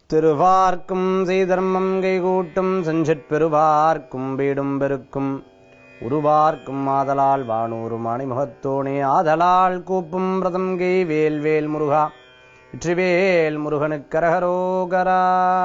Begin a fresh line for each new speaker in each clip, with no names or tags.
திருவார்க்கும் செய்தர்மம் கைகூட்டும் செஞ்சற் பெருவார்க்கும் வீடும் பெருக்கும் உருவார்க்கும் ஆதலால் வானூரும் மணிமுகத்தோனே ஆதலால் கூப்பும் பிரதம் கை வேல் வேல் முருகா வெற்றிவேல் முருகனுக்கரகரோகரா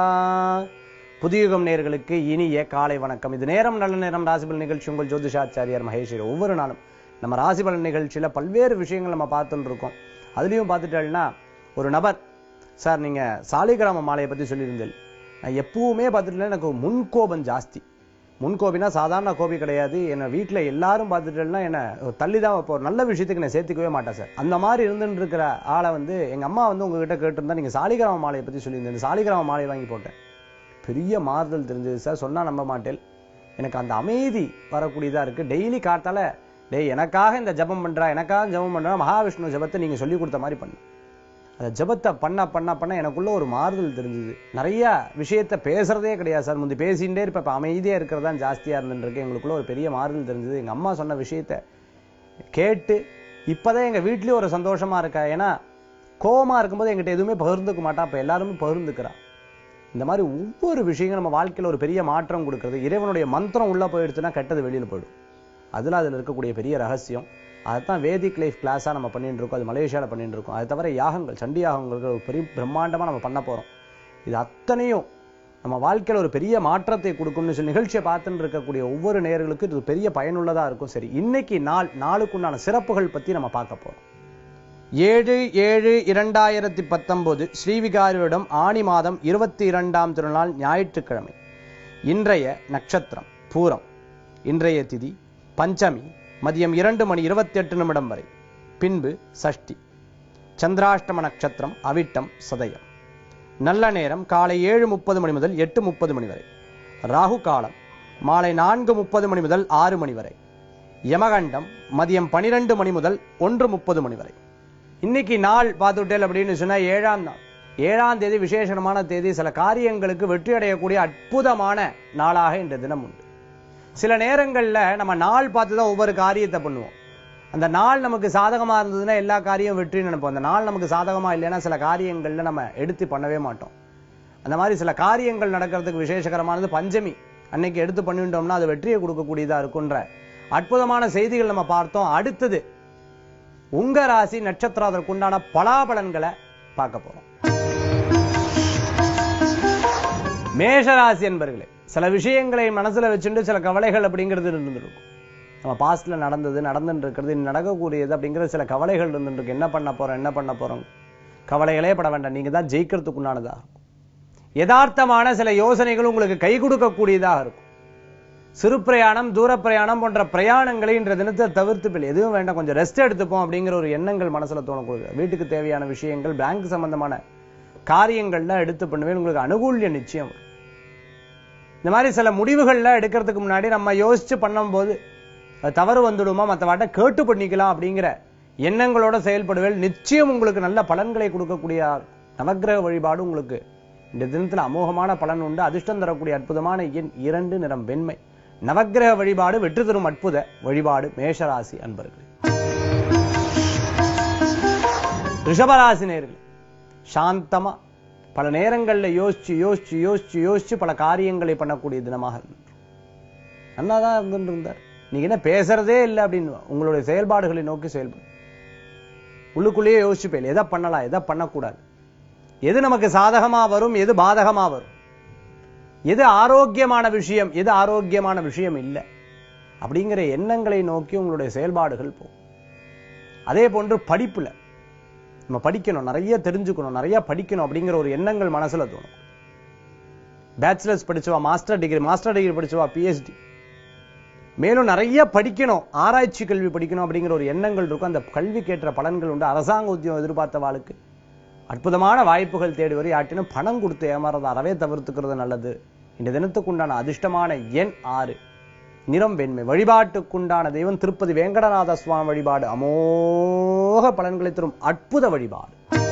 புதியுகம் நேர்களுக்கு இனிய காலை வணக்கம் இது நேரம் நல்ல நேரம் ராசிபலன் நிகழ்ச்சி உங்கள் ஜோதிஷாச்சாரியார் மகேஸ்வரி ஒவ்வொரு நாளும் நம்ம ராசிபலன் நிகழ்ச்சியில பல்வேறு விஷயங்கள் நம்ம பார்த்துட்டு இருக்கோம் அதுலயும் பார்த்துட்டேன்னா ஒரு நபர் சார் நீங்க சாலிகிராம மாலையை பத்தி சொல்லியிருந்தேன் நான் எப்பவுமே பார்த்துட்டு எனக்கு முன்கோபம் ஜாஸ்தி முன்கோபினா சாதாரண கோபி கிடையாது என்னை வீட்டில் எல்லாரும் பார்த்துட்டேன்னா என்ன தள்ளி தான் இப்போ ஒரு நல்ல விஷயத்துக்கு நான் சேர்த்துக்கவே மாட்டேன் சார் அந்த மாதிரி இருந்துட்டு இருக்கிற ஆளை வந்து எங்க அம்மா வந்து உங்ககிட்ட கேட்டிருந்தா நீங்க சாலிகிராம மாலையை பத்தி சொல்லியிருந்தேன் சாலிகிராம மாலையை வாங்கி போட்டேன் பெரிய மாறுதல் தெரிஞ்சது சார் சொன்னா நம்ப மாட்டேன் எனக்கு அந்த அமைதி வரக்கூடியதா இருக்கு டெய்லி காத்தால டேய் எனக்காக இந்த ஜபம் பண்றா எனக்காக ஜபம் பண்றா மகாவிஷ்ணு ஜபத்தை நீங்க சொல்லி கொடுத்த மாதிரி பண்ணு அந்த ஜபத்தை பண்ண பண்ண பண்ண எனக்குள்ள ஒரு மாறுதல் தெரிஞ்சுது நிறைய விஷயத்த பேசுறதே கிடையாது சார் முந்தி பேசிகிட்டே இருப்ப இப்ப அமைதியா இருக்கிறது தான் ஜாஸ்தியா இருந்துருக்கு எங்களுக்குள்ள ஒரு பெரிய மாறுதல் தெரிஞ்சது எங்க அம்மா சொன்ன விஷயத்த கேட்டு இப்பதான் எங்க வீட்லயும் ஒரு சந்தோஷமா இருக்கா ஏன்னா கோவமா இருக்கும்போது எங்கிட்ட எதுவுமே பகிர்ந்துக்க மாட்டா அப்ப எல்லாருமே பகிர்ந்துக்கிறா இந்த மாதிரி ஒவ்வொரு விஷயங்களும் நம்ம வாழ்க்கையில ஒரு பெரிய மாற்றம் கொடுக்கிறது இறைவனுடைய மந்திரம் உள்ள போயிடுச்சுன்னா கெட்டது வெளியில போயிடும் அதுல அதுல இருக்கக்கூடிய பெரிய ரகசியம் அதைத்தான் வேதிக் லைஃப் கிளாஸா நம்ம பண்ணிட்டு இருக்கோம் அது மலேசியால பண்ணிட்டு இருக்கோம் அது தவிர யாகங்கள் சண்டி யாகங்கள் ஒரு பெரிய பிரம்மாண்டமா நம்ம பண்ண போறோம் இது அத்தனையும் நம்ம வாழ்க்கையில ஒரு பெரிய மாற்றத்தை கொடுக்கும்னு சொல்லி நிகழ்ச்சியை பார்த்துட்டு இருக்கக்கூடிய ஒவ்வொரு நேர்களுக்கும் இது பெரிய பயனுள்ளதா இருக்கும் சரி இன்னைக்கு நாள் நாளுக்குண்டான சிறப்புகள் பத்தி நம்ம பார்க்க போறோம் ஏழு ஏழு இரண்டாயிரத்தி பத்தொன்பது ஸ்ரீவிகாரியிடம் ஆணி மாதம் இருபத்தி இரண்டாம் திருநாள் ஞாயிற்றுக்கிழமை இன்றைய நட்சத்திரம் பூரம் இன்றைய திதி பஞ்சமி மதியம் இரண்டு மணி இருபத்தி எட்டு நிமிடம் வரை பின்பு சஷ்டி சந்திராஷ்டம நட்சத்திரம் அவிட்டம் சதயம் நல்ல நேரம் காலை ஏழு முப்பது மணி முதல் எட்டு முப்பது மணி வரை ராகு காலம் மாலை நான்கு முப்பது மணி முதல் ஆறு மணி வரை யமகண்டம் மதியம் பனிரெண்டு மணி முதல் ஒன்று முப்பது மணி வரை இன்னைக்கு நாள் பார்த்துட்டேல் அப்படின்னு சொன்னா ஏழாம் நாள் ஏழாம் தேதி விசேஷமான தேதி சில காரியங்களுக்கு வெற்றி அடையக்கூடிய அற்புதமான நாளாக இந்த தினம் உண்டு சில நேரங்கள்ல நம்ம நாள் பார்த்து தான் ஒவ்வொரு காரியத்தை பண்ணுவோம் அந்த நாள் நமக்கு சாதகமா இருந்ததுன்னா எல்லா காரியம் வெற்றி நினைப்போம் அந்த நாள் நமக்கு சாதகமா இல்லைன்னா சில காரியங்கள்ல நம்ம எடுத்து பண்ணவே மாட்டோம் அந்த மாதிரி சில காரியங்கள் நடக்கிறதுக்கு விசேஷகரமானது பஞ்சமி அன்னைக்கு எடுத்து பண்ணிட்டோம்னா அது வெற்றியை கொடுக்கக்கூடியதா இருக்குன்ற அற்புதமான செய்திகள் நம்ம பார்த்தோம் அடுத்தது உங்க ராசி நட்சத்திரம் அதற்குண்டான பலாபலன்களை பார்க்க போறோம் மேஷராசி என்பர்களே சில விஷயங்களை மனசுல வச்சுட்டு சில கவலைகள் அப்படிங்கிறது இருந்துருக்கும் நம்ம பாஸ்ட்ல நடந்தது நடந்துட்டு இருக்கிறது இனி நடக்கக்கூடியது அப்படிங்கிற சில கவலைகள் இருந்துட்டு இருக்கு என்ன பண்ண போறோம் என்ன பண்ண போறோம் கவலைகளே பட வேண்டாம் நீங்க தான் ஜெயிக்கிறதுக்குண்டானதா இருக்கும் யதார்த்தமான சில யோசனைகள் உங்களுக்கு கை கொடுக்கக்கூடியதாக இருக்கும் சிறு பிரயாணம் தூர பிரயாணம் போன்ற பிரயாணங்களை இன்ற தினத்தை தவிர்த்து பிள்ளை எதுவும் வேண்டாம் கொஞ்சம் ரெஸ்ட் எடுத்துப்போம் அப்படிங்கிற ஒரு எண்ணங்கள் மனசுல தோணக்கூடிய வீட்டுக்கு தேவையான விஷயங்கள் பேங்க் சம்பந்தமான காரியங்கள்லாம் எடுத்து பண்ணுவேன் உங்களுக்கு அனுகூல்யம் நிச்சயம் வரும். இந்த மாதிரி சில முடிவுகள்ல எடுக்கிறதுக்கு முன்னாடி நம்ம யோசிச்சு பண்ணும்போது அது தவறு வந்துடுமா மற்றவாட்ட கேட்டு பண்ணிக்கலாம் அப்படிங்கிற எண்ணங்களோட செயல்படுவேன் நிச்சயம் உங்களுக்கு நல்ல பலன்களை கொடுக்கக்கூடிய நவக்கிரக வழிபாடு உங்களுக்கு இந்த தினத்துல அமோகமான பலன் உண்டு அதிர்ஷ்டம் தரக்கூடிய அற்புதமான எண் இரண்டு நிறம் வெண்மை நவக்கிரக வழிபாடு வெற்றி தரும் அற்புத வழிபாடு மேஷராசி அன்பர்கள் ரிஷபராசி நேர்கள் சாந்தமா பல நேரங்கள்ல யோசிச்சு யோசிச்சு யோசிச்சு யோசிச்சு பல காரியங்களை பண்ணக்கூடிய தினமாக இருந்தது நல்லாதான் இருந்துட்டு இருந்தார் நீங்க என்ன பேசுறதே இல்லை அப்படின்னு உங்களுடைய செயல்பாடுகளை நோக்கி செயல்படும் உள்ளுக்குள்ளேயே யோசிச்சு போயில எதை பண்ணலாம் எதை பண்ணக்கூடாது எது நமக்கு சாதகமா வரும் எது பாதகமா வரும் எது ஆரோக்கியமான விஷயம் எது ஆரோக்கியமான விஷயம் இல்லை அப்படிங்கிற எண்ணங்களை நோக்கி உங்களுடைய செயல்பாடுகள் போகும் அதே போன்று படிப்புல நம்ம படிக்கணும் நிறைய தெரிஞ்சுக்கணும் நிறைய படிக்கணும் அப்படிங்கிற ஒரு எண்ணங்கள் மனசுல தோணும் பேச்சுலர்ஸ் படிச்சவா மாஸ்டர் டிகிரி மாஸ்டர் டிகிரி படிச்சவா பிஹெச்டி மேலும் நிறைய படிக்கணும் ஆராய்ச்சி கல்வி படிக்கணும் அப்படிங்கிற ஒரு எண்ணங்கள் இருக்கும் அந்த கல்விக்கேற்ற பலன்கள் உண்டு அரசாங்க உத்தியோகம் எதிர்பார்த்த வாளுக்கு அற்புதமான வாய்ப்புகள் தேடி வரை யாட்டினும் பணம் கொடுத்து ஏமாறதை அறவே தவிர்த்துக்கிறது நல்லது இந்த தினத்துக்குண்டான அதிர்ஷ்டமான எண் ஆறு நிறம் வெண்மை வழிபாட்டுக்குண்டான தெய்வம் திருப்பதி வேங்கடநாத சுவாமி வழிபாடு அமோக பலன்களை தரும் அற்புத வழிபாடு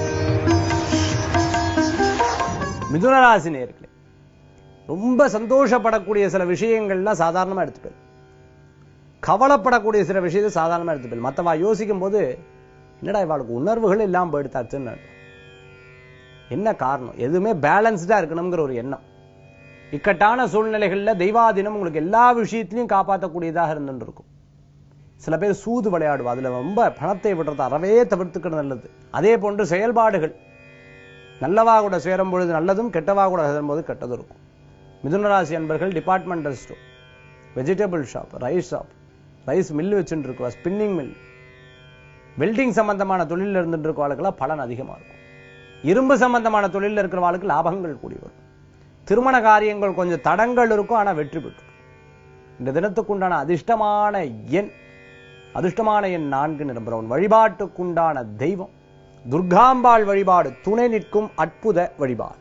மிதுனராசி நேர்களே ரொம்ப சந்தோஷப்படக்கூடிய சில விஷயங்கள்லாம் சாதாரணமா எடுத்துப்பேன் கவலைப்படக்கூடிய சில விஷயத்தை சாதாரணமா எடுத்துப்பேன் மற்றவா யோசிக்கும் போது என்னடா இவாளுக்கு உணர்வுகள் இல்லாம போயிடுத்தாச்சுன்னு என்ன காரணம் எதுவுமே பேலன்ஸ்டா இருக்கணுங்கிற ஒரு எண்ணம் இக்கட்டான சூழ்நிலைகள்ல தெய்வாதீனம் உங்களுக்கு எல்லா விஷயத்திலையும் காப்பாற்றக்கூடியதாக இருந்துட்டு இருக்கும் சில பேர் சூது விளையாடுவா அதுல ரொம்ப பணத்தை விடுறது அறவே தவிர்த்துக்கிறது நல்லது அதே போன்று செயல்பாடுகள் நல்லவா கூட சேரும் பொழுது நல்லதும் கெட்டவா கூட சேரும்போது கெட்டதும் இருக்கும் மிதுனராசி அன்பர்கள் departmental store vegetable shop rice shop rice mill வச்சுட்டு இருக்குவா ஸ்பின்னிங் மில் வெல்டிங் சம்பந்தமான தொழிலில் இருந்துட்டு இருக்கவாளுக்கெல்லாம் பலன் அதிகமா இருக்கும் இரும்பு சம்பந்தமான தொழிலில் இருக்கிறவாளுக்கு லாபங்கள் கூடி வரும் திருமண காரியங்கள் கொஞ்சம் தடங்கள் இருக்கும் ஆனா வெற்றி பெற்று இந்த தினத்துக்குண்டான அதிர்ஷ்டமான எண் அதிர்ஷ்டமான எண் நான்கு நிரம்புறவன் வழிபாட்டுக்குண்டான தெய்வம் துர்காம்பாள் வழிபாடு துணை நிற்கும் அற்புத வழிபாடு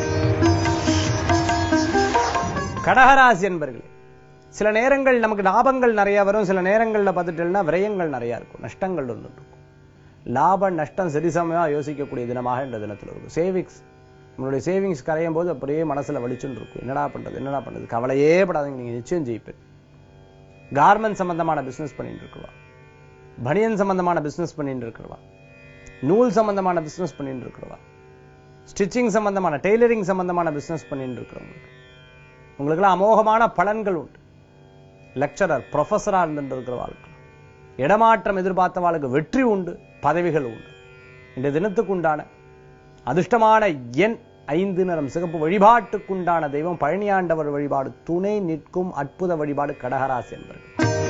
கடகராசி என்பர்களே சில நேரங்கள் நமக்கு லாபங்கள் நிறைய வரும் சில நேரங்கள்ல பார்த்துட்டேன்னா விரயங்கள் நிறைய இருக்கும் நஷ்டங்கள் இருந்துட்டு இருக்கும் லாப நஷ்டம் சரிசமயா யோசிக்கக்கூடிய தினமாக இந்த தினத்துல இருக்கும் சேவிங்ஸ் நம்மளுடைய சேவிங்ஸ் கரையும் போது அப்படியே மனசுல வலிச்சுன்னு இருக்கும் என்னடா பண்றது என்னடா பண்றது கவலையே படாதீங்க நீங்க நிச்சயம் ஜெயிப்பேன் கார்மெண்ட் சம்பந்தமான பிசினஸ் பண்ணிட்டு இருக்கிறவா பனியன் சம்பந்தமான பிசினஸ் பண்ணிட்டு இருக்கிறவா நூல் சம்பந்தமான பிசினஸ் பண்ணிட்டு இருக்கிறவா ஸ்டிச்சிங் சம்பந்தமான டெய்லரிங் சம்பந்தமான பிசினஸ் பண்ணிட்டு இருக்கிறவங்களுக்கு உங்களுக்கெல்லாம் அமோகமான பலன்கள் உண்டு லெக்சரர் ப்ரொஃபஸரா இருந்துட்டு இருக்கிறவாளுக்கு இடமாற்றம் எதிர்பார்த்தவாளுக்கு வெற்றி உண்டு பதவிகள் உண்டு இந்த தினத்துக்கு உண்டான அதிர்ஷ்டமான எண் ஐந்து நிறம் சிகப்பு வழிபாட்டுக்குண்டான தெய்வம் பழனியாண்டவர் வழிபாடு துணை நிற்கும் அற்புத வழிபாடு கடகராசி என்பர்கள்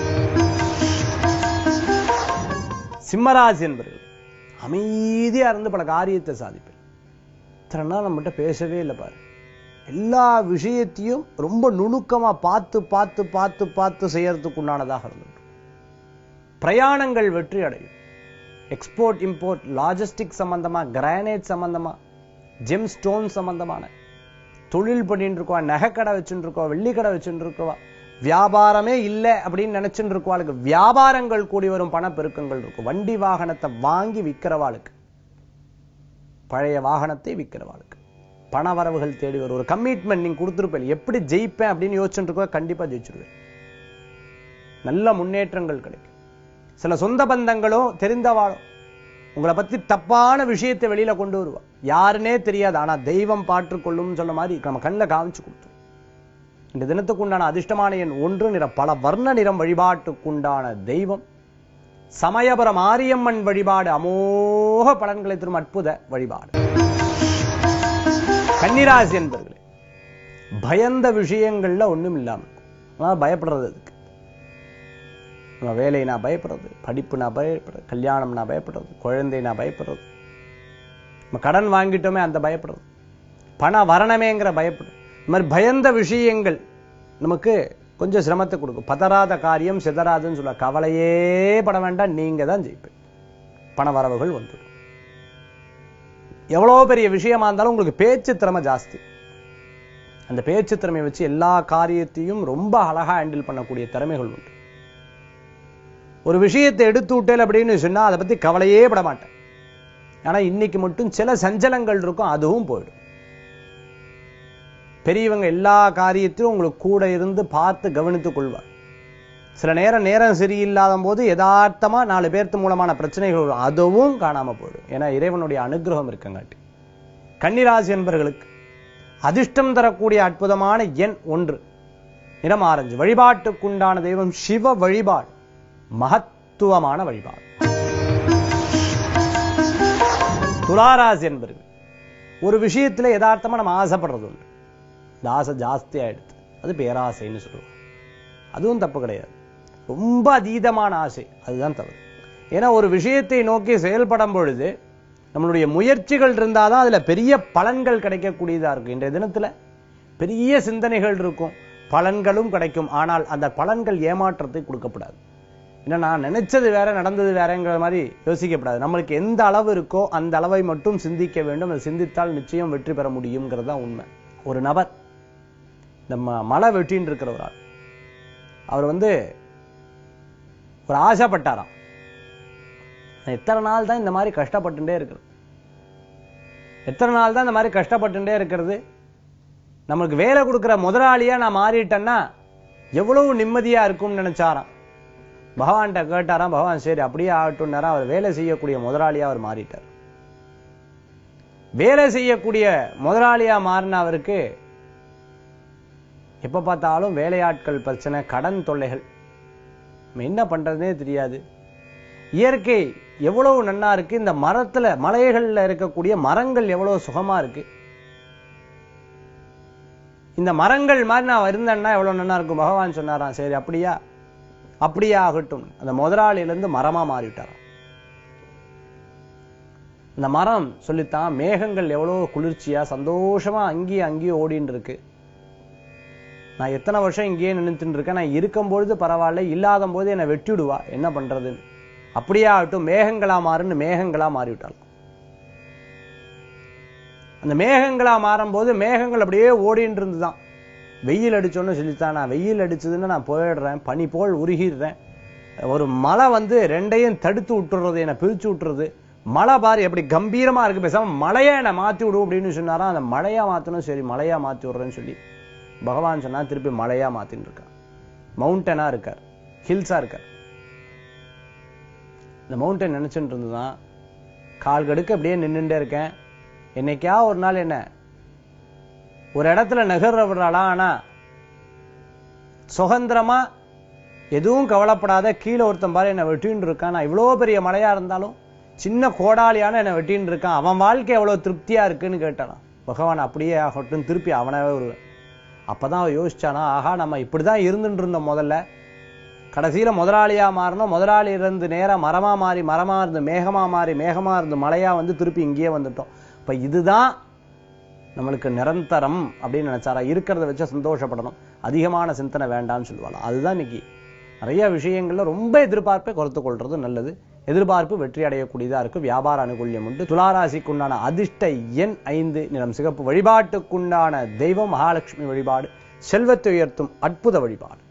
சிம்மராசி என்பர்கள் அமைதியா இருந்து பல காரியத்தை சாதிப்பேன் இத்தனை நாள் நம்மகிட்ட பேசவே இல்லை பாரு எல்லா விஷயத்தையும் ரொம்ப நுணுக்கமா பார்த்து பார்த்து பார்த்து பார்த்து செய்யறதுக்கு உண்டானதாக இருந்தது பிரயாணங்கள் வெற்றி அடையும் எக்ஸ்போர்ட் இம்போர்ட் லாஜிஸ்டிக் சம்பந்தமா கிரானைட் சம்பந்தமா ஜெம் ஸ்டோன் சம்பந்தமான தொழில் பண்ணிட்டு இருக்கோம் நகைக்கடை வச்சுட்டு இருக்கோம் வெள்ளிக்கடை வச்சுட்டு இருக்கோம் வியாபாரமே இல்லை அப்படின்னு நினைச்சுட்டு இருக்கவாளுக்கு வியாபாரங்கள் கூடி வரும் பணப்பெருக்கங்கள் இருக்கும் வண்டி வாகனத்தை வாங்கி விற்கிறவாளுக்கு பழைய வாகனத்தை விற்கிறவாளுக்கு பண வரவுகள் தேடி வரும் ஒரு கமிட்மெண்ட் நீங்க கொடுத்துருப்பேன் எப்படி ஜெயிப்பேன் அப்படின்னு யோசிச்சுட்டு இருக்கோ கண்டிப்பா ஜெயிச்சிருவேன் நல்ல முன்னேற்றங்கள் கிடைக்கும் சில சொந்த பந்தங்களும் தெரிந்தவாளும் உங்களை பத்தி தப்பான விஷயத்தை வெளியில கொண்டு வருவா யாருன்னே தெரியாது ஆனா தெய்வம் பாற்றுக்கொள்ளும் சொன்ன மாதிரி நம்ம கண்ணில் காமிச்சு கொடுத்தோம் இந்த தினத்துக்கு உண்டான அதிர்ஷ்டமான எண் ஒன்று நிற பல வர்ண நிறம் வழிபாட்டுக்குண்டான தெய்வம் சமயபுர மாரியம்மன் வழிபாடு அமோக பலன்களை தரும் அற்புத வழிபாடு கன்னிராசி என்பர்களே பயந்த விஷயங்கள்ல ஒண்ணும் இல்லாம இருக்கும் ஆனா பயப்படுறது அதுக்கு நம்ம வேலை நான் பயப்படுறது படிப்பு நான் பயப்படுறது கல்யாணம் நான் பயப்படுறது குழந்தை நான் பயப்படுறது நம்ம கடன் வாங்கிட்டோமே அந்த பயப்படுறது பண வரணமேங்கிற பயப்படும் இந்த மாதிரி பயந்த விஷயங்கள் நமக்கு கொஞ்சம் சிரமத்தை கொடுக்கும் பதறாத காரியம் சிதறாதுன்னு சொல்ல கவலையே பட வேண்டாம் நீங்க தான் ஜெயிப்பேன் பண வரவுகள் வந்துடும் எவ்வளோ பெரிய விஷயமா இருந்தாலும் உங்களுக்கு பேச்சு திறமை ஜாஸ்தி அந்த பேச்சு திறமையை வச்சு எல்லா காரியத்தையும் ரொம்ப அழகா ஹேண்டில் பண்ணக்கூடிய திறமைகள் உண்டு ஒரு விஷயத்தை எடுத்து விட்டேன் அப்படின்னு சொன்னா அதை பத்தி கவலையே பட மாட்டேன் ஆனா இன்னைக்கு மட்டும் சில சஞ்சலங்கள் இருக்கும் அதுவும் போயிடும் பெரியவங்க எல்லா காரியத்திலும் உங்களுக்கு கூட இருந்து பார்த்து கவனித்துக் கொள்வார் சில நேரம் நேரம் சரியில்லாத போது யதார்த்தமா நாலு பேர்த்து மூலமான பிரச்சனைகள் வரும் அதுவும் காணாம போயிடும் ஏன்னா இறைவனுடைய அனுகிரகம் இருக்கங்காட்டி கன்னிராசி என்பவர்களுக்கு அதிர்ஷ்டம் தரக்கூடிய அற்புதமான எண் ஒன்று நிறம் ஆரஞ்சு வழிபாட்டுக்குண்டான தெய்வம் சிவ வழிபாடு மகத்துவமான வழிபாடு துளாராசி என்பர்கள் ஒரு விஷயத்துல யதார்த்தமா நம்ம ஆசைப்படுறது உண்டு இந்த ஆசை ஜாஸ்தி ஆயிடுது அது பேராசைன்னு சொல்லுவோம் அதுவும் தப்பு கிடையாது ரொம்ப அதீதமான ஆசை அதுதான் தவறு ஏன்னா ஒரு விஷயத்தை நோக்கி செயல்படும் பொழுது நம்மளுடைய முயற்சிகள் இருந்தாதான் அதுல பெரிய பலன்கள் கிடைக்கக்கூடியதா இருக்கும் இன்றைய தினத்துல பெரிய சிந்தனைகள் இருக்கும் பலன்களும் கிடைக்கும் ஆனால் அந்த பலன்கள் ஏமாற்றத்தை கொடுக்கப்படாது ஏன்னா நான் நினைச்சது வேற நடந்தது வேறங்கிற மாதிரி யோசிக்கப்படாது நம்மளுக்கு எந்த அளவு இருக்கோ அந்த அளவை மட்டும் சிந்திக்க வேண்டும் அதை சிந்தித்தால் நிச்சயம் வெற்றி பெற முடியுங்கிறது தான் உண்மை ஒரு நபர் நம்ம மலை வெட்டின்னு இருக்கிற ஒரு ஆள் அவர் வந்து ஒரு ஆசைப்பட்டாராம் எத்தனை நாள் தான் இந்த மாதிரி கஷ்டப்பட்டுட்டே இருக்கிறது எத்தனை நாள் தான் இந்த மாதிரி கஷ்டப்பட்டுட்டே இருக்கிறது நம்மளுக்கு வேலை கொடுக்குற முதலாளியா நான் மாறிட்டேன்னா எவ்வளவு நிம்மதியா இருக்கும்னு நினைச்சாராம் பகவான்கிட்ட கேட்டாராம் பகவான் சரி அப்படியே ஆகட்டும்னாரா அவர் வேலை செய்யக்கூடிய முதலாளியா அவர் மாறிட்டார் வேலை செய்யக்கூடிய முதலாளியா மாறின அவருக்கு எப்ப பார்த்தாலும் வேலையாட்கள் பிரச்சனை கடன் தொல்லைகள் நம்ம என்ன பண்றதுனே தெரியாது இயற்கை எவ்வளவு நன்னா இருக்கு இந்த மரத்துல மலைகள்ல இருக்கக்கூடிய மரங்கள் எவ்வளவு சுகமா இருக்கு இந்த மரங்கள் மாதிரி நான் இருந்தேன்னா எவ்வளவு நன்னா இருக்கும் பகவான் சொன்னாராம் சரி அப்படியா அப்படியே ஆகட்டும் அந்த முதலாளியிலிருந்து மரமா மாறிவிட்டாராம் இந்த மரம் சொல்லித்தான் மேகங்கள் எவ்வளவு குளிர்ச்சியா சந்தோஷமா அங்கேயும் அங்கேயும் ஓடின்னு இருக்கு நான் எத்தனை வருஷம் இங்கேயே நின்றுட்டு இருக்கேன் நான் இருக்கும் பொழுது பரவாயில்ல இல்லாத போது என்னை வெட்டி விடுவா என்ன பண்றதுன்னு அப்படியே ஆகட்டும் மேகங்களா மாறுன்னு மேகங்களா மாறிவிட்டாள் அந்த மேகங்களா மாறும்போது மேகங்கள் அப்படியே ஓடின்னு இருந்துதான் வெயில் அடிச்சோன்னு சொல்லித்தான் நான் வெயில் அடிச்சதுன்னு நான் போயிடுறேன் பனி போல் உருகிடுறேன் ஒரு மழை வந்து ரெண்டையும் தடுத்து விட்டுறது என்னை பிரிச்சு விட்டுறது மழை பாரு எப்படி கம்பீரமா இருக்கு பேசாம மழையை என்னை மாத்தி விடும் அப்படின்னு சொன்னாராம் அந்த மழையா மாத்தணும் சரி மழையா மாத்தி விடுறேன்னு சொல்லி பகவான் சொன்னா திருப்பி மழையா மாத்தின்னு இருக்கார் மவுண்டனா இருக்கார் ஹில்ஸா இருக்கார் இந்த மவுண்டன் நினைச்சுட்டு இருந்துதான் கால் கடுக்க அப்படியே நின்னுட்டே இருக்கேன் என்னைக்கா ஒரு நாள் என்ன ஒரு இடத்துல நகர்ற விடுறாளா ஆனா சுதந்திரமா எதுவும் கவலைப்படாத கீழே ஒருத்தன் பாரு என்ன வெட்டின்னு இருக்கான் நான் இவ்வளோ பெரிய மலையா இருந்தாலும் சின்ன கோடாலியான என்ன வெட்டின்னு இருக்கான் அவன் வாழ்க்கை எவ்வளவு திருப்தியா இருக்குன்னு கேட்டானாம் பகவான் அப்படியே ஆகட்டும் திருப்பி அவனவே வருவேன் அப்பதான் அவன் யோசிச்சானா ஆஹா நம்ம இப்படிதான் இருந்துட்டு இருந்தோம் முதல்ல கடைசியில முதலாளியா மாறணும் முதலாளி இருந்து நேரா மரமா மாறி மரமா இருந்து மேகமா மாறி மேகமா இருந்து மலையா வந்து திருப்பி இங்கேயே வந்துட்டோம் இப்ப இதுதான் நம்மளுக்கு நிரந்தரம் அப்படின்னு நினைச்சாரா இருக்கிறத வச்சு சந்தோஷப்படணும் அதிகமான சிந்தனை வேண்டாம்னு சொல்லுவாங்க அதுதான் இன்னைக்கு நிறைய விஷயங்கள்ல ரொம்ப எதிர்பார்ப்பை குறைத்து கொள்றது நல்லது எதிர்பார்ப்பு வெற்றி அடையக்கூடியதா இருக்கு வியாபார அனுகூல்யம் உண்டு துளாராசிக்குண்டான அதிர்ஷ்ட எண் ஐந்து நிறம் சிகப்பு வழிபாட்டுக்குண்டான தெய்வம் மகாலட்சுமி வழிபாடு செல்வத்தை உயர்த்தும் அற்புத வழிபாடு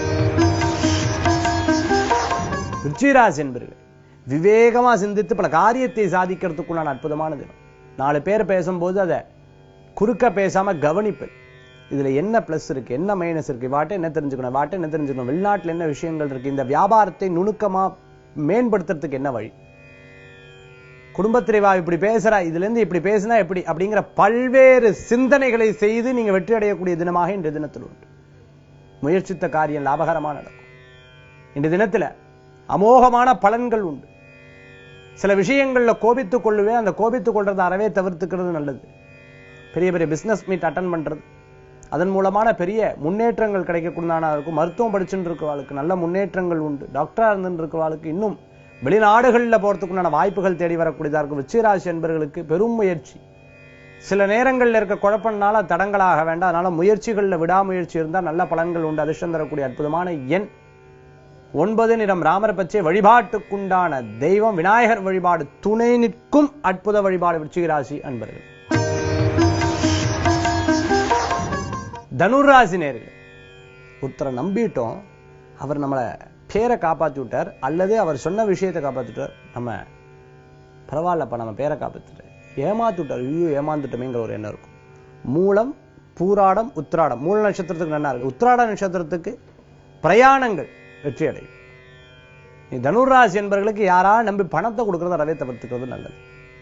விருச்சிகராசி என்பர்கள் விவேகமா சிந்தித்து பல காரியத்தை சாதிக்கிறதுக்குள்ளான அற்புதமான தினம் நாலு பேர் பேசும்போது அதை குறுக்க பேசாம கவனிப்பது இதுல என்ன பிளஸ் இருக்கு என்ன மைனஸ் இருக்கு வாட்டை என்ன தெரிஞ்சுக்கணும் வாட்டை என்ன தெரிஞ்சுக்கணும் வெளிநாட்டுல என்ன விஷயங்கள் இருக்கு இந்த வியாபாரத்தை நுணுக்கமா மேம்படுத்துறதுக்கு என்ன வழி குடும்பத்திலே வா இப்படி பேசுறா இதுல இருந்து இப்படி பேசினா எப்படி அப்படிங்கிற பல்வேறு சிந்தனைகளை செய்து நீங்க வெற்றி அடையக்கூடிய தினமாக இன்றைய தினத்தில் உண்டு முயற்சித்த காரியம் லாபகரமா நடக்கும் இன்றைய தினத்துல அமோகமான பலன்கள் உண்டு சில விஷயங்கள்ல கோபித்துக் கொள்ளுவேன் அந்த கோபித்துக் கொள்றதை அறவே தவிர்த்துக்கிறது நல்லது பெரிய பெரிய பிசினஸ் மீட் அட்டன் பண்றது அதன் மூலமான பெரிய முன்னேற்றங்கள் கிடைக்கக்கூடியதான இருக்கும் மருத்துவம் படிச்சுட்டு இருக்கிறவாளுக்கு நல்ல முன்னேற்றங்கள் உண்டு டாக்டரா இருந்துட்டு இருக்கிறவாளுக்கு இன்னும் வெளிநாடுகளில் போறதுக்குண்டான வாய்ப்புகள் தேடி வரக்கூடியதா இருக்கும் விச்சிராசி என்பவர்களுக்கு பெரும் முயற்சி சில நேரங்கள்ல இருக்க குழப்பம்னால தடங்களாக வேண்டாம் அதனால முயற்சிகள்ல விடாமுயற்சி இருந்தால் நல்ல பலன்கள் உண்டு அதிர்ஷ்டம் தரக்கூடிய அற்புதமான எண் ஒன்பது நிறம் ராமர் பச்சை வழிபாட்டுக்குண்டான தெய்வம் விநாயகர் வழிபாடு துணை நிற்கும் அற்புத வழிபாடு விருச்சிகராசி அன்பர்கள் தனுராசி நேர்கள் ஒருத்தரை நம்பிட்டோம் அவர் நம்மளை பேரை காப்பாத்தி விட்டார் அல்லது அவர் சொன்ன விஷயத்தை காப்பாத்திட்டார் நம்ம பரவாயில்லப்பா நம்ம பேரை காப்பாத்திட்டார் ஏமாத்தி விட்டார் ஐயோ ஏமாந்துட்டோமேங்கிற ஒரு எண்ணம் இருக்கும் மூலம் பூராடம் உத்திராடம் மூல நட்சத்திரத்துக்கு நல்லா இருக்கு உத்திராட நட்சத்திரத்துக்கு பிரயாணங்கள் வெற்றி அடையும் நீ தனுராசி என்பவர்களுக்கு யாரா நம்பி பணத்தை கொடுக்கறத அறவே தவிர்த்துக்கிறது நல்லது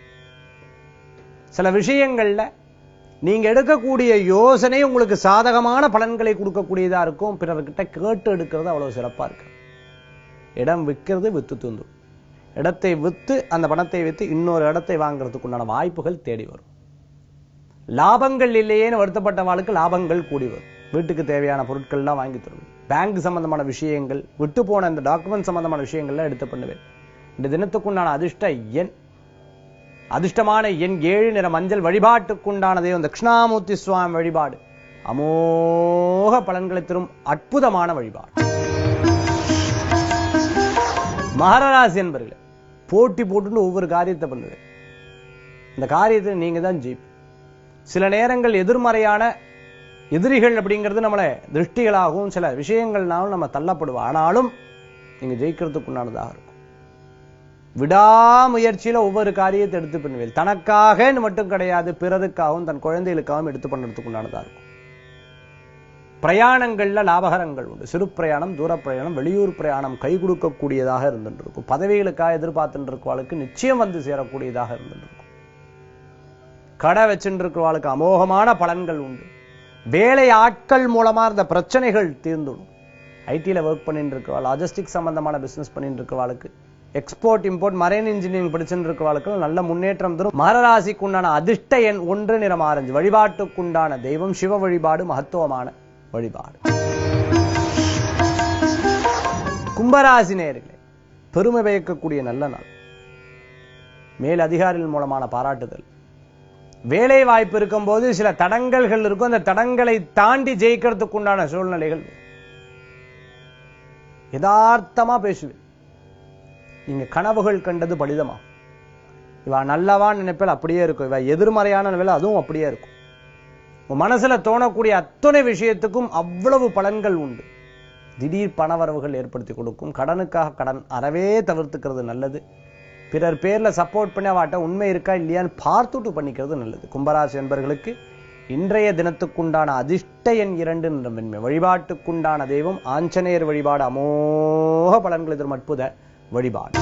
சில விஷயங்கள்ல நீங்க எடுக்கக்கூடிய யோசனை உங்களுக்கு சாதகமான பலன்களை கொடுக்கக்கூடியதா இருக்கும் பிறர்கிட்ட கேட்டு எடுக்கிறது அவ்வளவு சிறப்பா இருக்கு இடம் விற்கிறது வித்து தூந்தும் இடத்தை வித்து அந்த பணத்தை வித்து இன்னொரு இடத்தை வாங்குறதுக்கு உண்டான வாய்ப்புகள் தேடி வரும் லாபங்கள் இல்லையேன்னு வருத்தப்பட்ட வாழ்க்கை லாபங்கள் கூடி வரும் வீட்டுக்கு தேவையான பொருட்கள்லாம் வாங்கி தருவேன் பேங்க் சம்பந்தமான விஷயங்கள் விட்டு போன இந்த டாக்குமெண்ட் சம்பந்தமான விஷயங்கள்லாம் எடுத்து பண்ணுவேன் இந்த தினத்துக்குண்டான அதிர்ஷ்ட எண் அதிர்ஷ்டமான எண் ஏழு நிற மஞ்சள் வழிபாட்டுக்குண்டானதே இந்த தட்சிணாமூர்த்தி சுவாமி வழிபாடு அமோக பலன்களை தரும் அற்புதமான வழிபாடு மகராசி என்பர்களே போட்டி போட்டுன்னு ஒவ்வொரு காரியத்தை பண்ணுவேன் இந்த காரியத்தை நீங்க தான் ஜெயிப்பு சில நேரங்கள் எதிர்மறையான எதிரிகள் அப்படிங்கிறது நம்மளை திருஷ்டிகளாகவும் சில விஷயங்கள்னாலும் நம்ம தள்ளப்படுவோம் ஆனாலும் நீங்க ஜெயிக்கிறதுக்குண்டானதாக இருக்கும் விடாமுயற்சியில ஒவ்வொரு காரியத்தை எடுத்து பண்ணுவேன் தனக்காகன்னு மட்டும் கிடையாது பிறருக்காகவும் தன் குழந்தைகளுக்காகவும் எடுத்து பண்ணுறதுக்கு உண்டானதா இருக்கும் பிரயாணங்கள்ல லாபகரங்கள் உண்டு சிறு பிரயாணம் தூர பிரயாணம் வெளியூர் பிரயாணம் கை கொடுக்கக்கூடியதாக இருந்துட்டு இருக்கும் பதவிகளுக்காக எதிர்பார்த்துட்டு இருக்கவாளுக்கு நிச்சயம் வந்து சேரக்கூடியதாக இருந்துட்டு இருக்கும் கடை வச்சுட்டு இருக்கிறவாளுக்கு அமோகமான பலன்கள் உண்டு வேலை ஆட்கள் மூலமா இருந்த பிரச்சனைகள் தீர்ந்துடும் ஐடியில் ஒர்க் பண்ணிட்டு இருக்கிறவா லாஜிஸ்டிக் சம்பந்தமான பிசினஸ் பண்ணிட்டு இருக்கிறவாளுக்கு எக்ஸ்போர்ட் இம்போர்ட் மரைன் இன்ஜினியரிங் படிச்சுட்டு இருக்கிறவாளுக்கு நல்ல முன்னேற்றம் தரும் மகராசிக்கு உண்டான அதிர்ஷ்ட எண் ஒன்று நிறம் ஆரஞ்சு வழிபாட்டுக்குண்டான தெய்வம் சிவ வழிபாடு மகத்துவமான வழிபாடு கும்பராசி நேயர்களே பெருமை பயக்கக்கூடிய நல்ல நாள் மேல் அதிகாரிகள் மூலமான பாராட்டுதல் வேலை வாய்ப்பு இருக்கும்போது சில தடங்கல்கள் இருக்கும் அந்த தடங்களை தாண்டி ஜெயிக்கிறதுக்கு உண்டான சூழ்நிலைகள் வரும். யதார்த்தமா பேசுவேன் நீங்க கனவுகள் கண்டது பலிதமா இவ நல்லவான்னு நினைப்பேல் அப்படியே இருக்கும் இவ எதிர்மறையான நிலையில அதுவும் அப்படியே இருக்கும் உன் மனசுல தோணக்கூடிய அத்தனை விஷயத்துக்கும் அவ்வளவு பலன்கள் உண்டு திடீர் பணவரவுகள் ஏற்படுத்தி கொடுக்கும் கடனுக்காக கடன் அறவே தவிர்த்துக்கிறது நல்லது பிறர் பேர்ல சப்போர்ட் பண்ணி அவாட்ட உண்மை இருக்கா இல்லையான்னு பார்த்துட்டு பண்ணிக்கிறது நல்லது கும்பராசி என்பர்களுக்கு இன்றைய தினத்துக்குண்டான அதிர்ஷ்ட எண் இரண்டு என்ற மென்மை வழிபாட்டுக்குண்டான தெய்வம் ஆஞ்சநேயர் வழிபாடு அமோக பலன்களை தரும் அற்புத வழிபாடு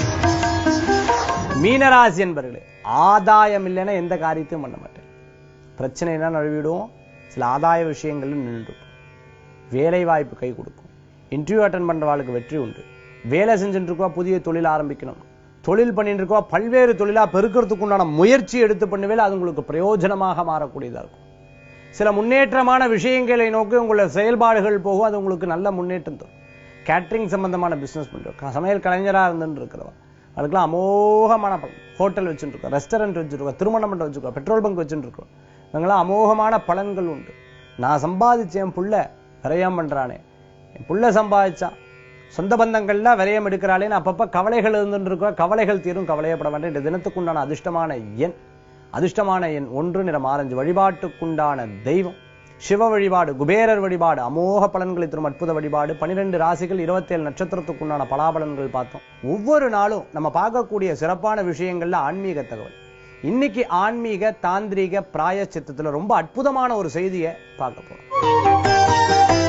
மீனராசி என்பர்களே ஆதாயம் இல்லைன்னா எந்த காரியத்தையும் பண்ண மாட்டேன் பிரச்சனைனா நழுவிடுவோம் சில ஆதாய விஷயங்கள்ல நின்றுடும் வேலை வாய்ப்பு கை கொடுக்கும் இன்டர்வியூ அட்டன் பண்றவாளுக்கு வெற்றி உண்டு வேலை செஞ்சுட்டு இருக்கவா புதிய தொழில் ஆரம்பிக்கணும் தொழில் பண்ணிட்டு இருக்கவா பல்வேறு தொழிலா பெருக்கிறதுக்கு உண்டான முயற்சி எடுத்து பண்ணுவேல அது உங்களுக்கு பிரயோஜனமாக மாறக்கூடியதா இருக்கும் சில முன்னேற்றமான விஷயங்களை நோக்கி உங்களோட செயல்பாடுகள் போகும் அது உங்களுக்கு நல்ல முன்னேற்றம் தரும் கேட்டரிங் சம்பந்தமான பிசினஸ் பண்றோம் சமையல் கலைஞரா இருந்துட்டு இருக்கிறவா அதுக்கெல்லாம் அமோகமான பலன் ஹோட்டல் வச்சுட்டு இருக்கோம் ரெஸ்டாரண்ட் வச்சுருக்கோம் திருமண மண்டபம் வச்சுருக்கோம் பெட்ரோல் பங்க் வச்சுட்டு இருக்கோம் இவங்கெல்லாம் அமோகமான பலன்கள் உண்டு நான் சம்பாதிச்சேன் என் புள்ள விரயம் பண்றானே என் புள்ள சம்பாதிச்சான் சொந்த பந்தங்கள்லாம் விரயம் எடுக்கிறாளேன்னு அப்பப்ப கவலைகள் இருந்துட்டு இருக்கோம் கவலைகள் தீரும் கவலையப்பட வேண்டாம் இந்த தினத்துக்குண்டான அதிர்ஷ்டமான எண் அதிர்ஷ்டமான எண் ஒன்று நிறம் ஆரஞ்சு வழிபாட்டுக்குண்டான தெய்வம் சிவ வழிபாடு குபேரர் வழிபாடு அமோக பலன்களை தரும் அற்புத வழிபாடு பனிரெண்டு ராசிகள் இருபத்தேழு நட்சத்திரத்துக்குண்டான பலாபலன்கள் பார்த்தோம் ஒவ்வொரு நாளும் நம்ம பார்க்கக்கூடிய சிறப்பான விஷயங்கள்ல ஆன்மீக தகவல் இன்னைக்கு ஆன்மீக தாந்திரீக பிராயச்சித்தத்துல ரொம்ப அற்புதமான ஒரு செய்தியை பார்க்க போறோம்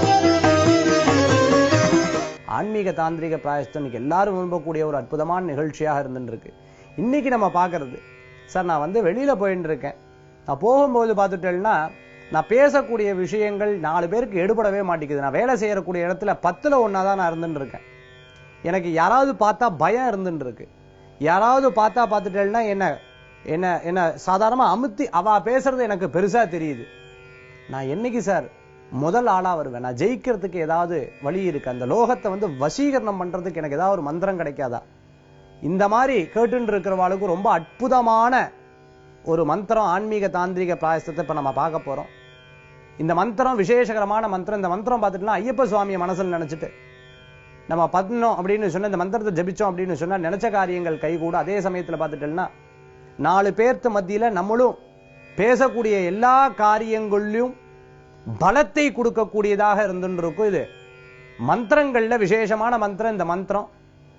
ஆன்மீக தாந்திரிக பிராயசத்தம் இன்னைக்கு எல்லாரும் விரும்பக்கூடிய ஒரு அற்புதமான நிகழ்ச்சியாக இருந்துட்டு இருக்கு இன்னைக்கு நம்ம பார்க்கிறது சார் நான் வந்து வெளியில போயிட்டு இருக்கேன் நான் போகும்போது பார்த்துட்டேன்னா நான் பேசக்கூடிய விஷயங்கள் நாலு பேருக்கு எடுபடவே மாட்டேங்குது நான் வேலை செய்யக்கூடிய இடத்துல பத்துல ஒன்னா தான் நான் இருந்துட்டு இருக்கேன் எனக்கு யாராவது பார்த்தா பயம் இருந்துட்டு இருக்கு யாராவது பார்த்தா பார்த்துட்டேன்னா என்ன என்ன என்ன சாதாரணமா அமுத்தி அவ பேசுறது எனக்கு பெருசா தெரியுது நான் என்னைக்கு சார் முதல் ஆளா வருவேன் நான் ஜெயிக்கிறதுக்கு ஏதாவது வழி இருக்கு அந்த லோகத்தை வந்து வசீகரணம் பண்றதுக்கு எனக்கு ஏதாவது ஒரு மந்திரம் கிடைக்காதா இந்த மாதிரி கேட்டுன்னு இருக்கிறவாளுக்கு ரொம்ப அற்புதமான ஒரு மந்திரம் ஆன்மீக தாந்திரிக பிராயசத்தை இப்ப நம்ம பார்க்க போறோம் இந்த மந்திரம் விசேஷகரமான மந்திரம் இந்த மந்திரம் பார்த்துட்டுனா ஐயப்ப சுவாமியை மனசுல நினைச்சிட்டு நம்ம பண்ணோம் அப்படின்னு சொன்னா இந்த மந்திரத்தை ஜபிச்சோம் அப்படின்னு சொன்னா நினைச்ச காரியங்கள் கைகூட அதே சமயத்துல பார்த்துட்டோம்னா நாலு பேர்த்து மத்தியில நம்மளும் பேசக்கூடிய எல்லா காரியங்கள்லயும் பலத்தை கொடுக்கக்கூடியதாக இருந்துட்டு இருக்கும் இது மந்திரங்கள்ல விசேஷமான மந்திரம் இந்த மந்திரம்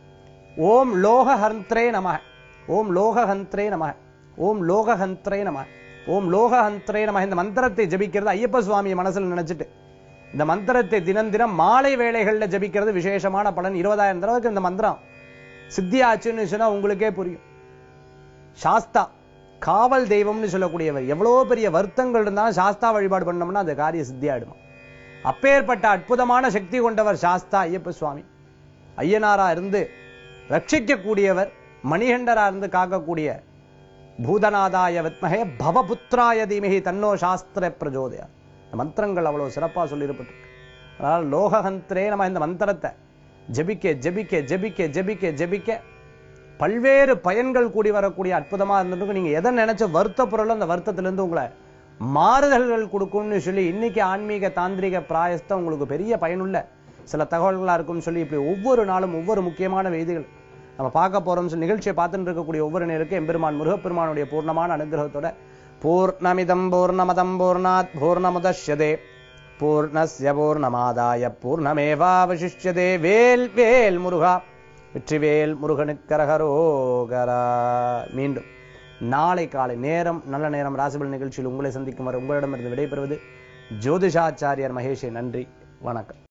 ஓம் லோக ஹந்த்ரே நம ஓம் லோக ஹந்த்ரே நம ஓம் லோக ஹந்த்ரே நம ஓம் லோக ஹந்த்ரே நம இந்த மந்திரத்தை ஜபிக்கிறது ஐயப்ப சுவாமியை மனசுல நினைச்சிட்டு இந்த மந்திரத்தை தினம் தினம் மாலை வேளைகள்ல ஜபிக்கிறது விசேஷமான பலன் இருபதாயிரம் தடவைக்கு இந்த மந்திரம் சித்தியாச்சுன்னு சொன்னா உங்களுக்கே புரியும் சாஸ்தா காவல் தெய்வம்னு சொல்லக்கூடியவர் எவ்வளவு பெரிய வருத்தங்கள் இருந்தாலும் சாஸ்தா வழிபாடு பண்ணோம்னா அந்த காரிய சித்தியாயிடுமா அப்பேற்பட்ட அற்புதமான சக்தி கொண்டவர் சாஸ்தா ஐயப்ப சுவாமி ஐயனாரா இருந்து ரட்சிக்கக்கூடியவர் மணிகண்டரா இருந்து காக்கக்கூடிய பூதநாதாய வித்மகே பவபுத்திராய தீமகி தன்னோ சாஸ்திர பிரஜோதயா இந்த மந்திரங்கள் அவ்வளவு சிறப்பா சொல்லியிருப்பட்டிருக்கு அதனால லோகஹந்திரே நம்ம இந்த மந்திரத்தை ஜபிக்க ஜபிக்க ஜபிக்க ஜபிக்க ஜபிக்க பல்வேறு பயன்கள் கூடி வரக்கூடிய அற்புதமா இருந்துட்டு நீங்க எதை நினைச்ச வருத்த பொருள் அந்த வருத்தத்திலிருந்து உங்களை மாறுதல்கள் கொடுக்கும்னு சொல்லி இன்னைக்கு ஆன்மீக தாந்திரிக பிராயஸ்தம் உங்களுக்கு பெரிய பயனுள்ள சில தகவல்களா இருக்கும்னு சொல்லி இப்படி ஒவ்வொரு நாளும் ஒவ்வொரு முக்கியமான செய்திகள் நம்ம பார்க்க போறோம் சொல்லி நிகழ்ச்சியை பார்த்துட்டு இருக்கக்கூடிய ஒவ்வொரு நேருக்கும் எம்பெருமான் முருகப்பெருமானுடைய பூர்ணமான அனுகிரகத்தோட பூர்ணமிதம் பூர்ணமதம் பூர்ணாத் பூர்ணமுதஷ்யதே பூர்ணஸ்ய பூர்ணமாதாய பூர்ணமேவாவசிஷ்யதே வேல் வேல் முருகா வெற்றிவேல் முருகனுக்கரகரோகரா மீண்டும் நாளை காலை நேரம் நல்ல நேரம் ராசிபல் நிகழ்ச்சியில் உங்களை சந்திக்கும் வரை உங்களிடமிருந்து விடைபெறுவது ஜோதிஷாச்சாரியார் மகேஷே நன்றி வணக்கம்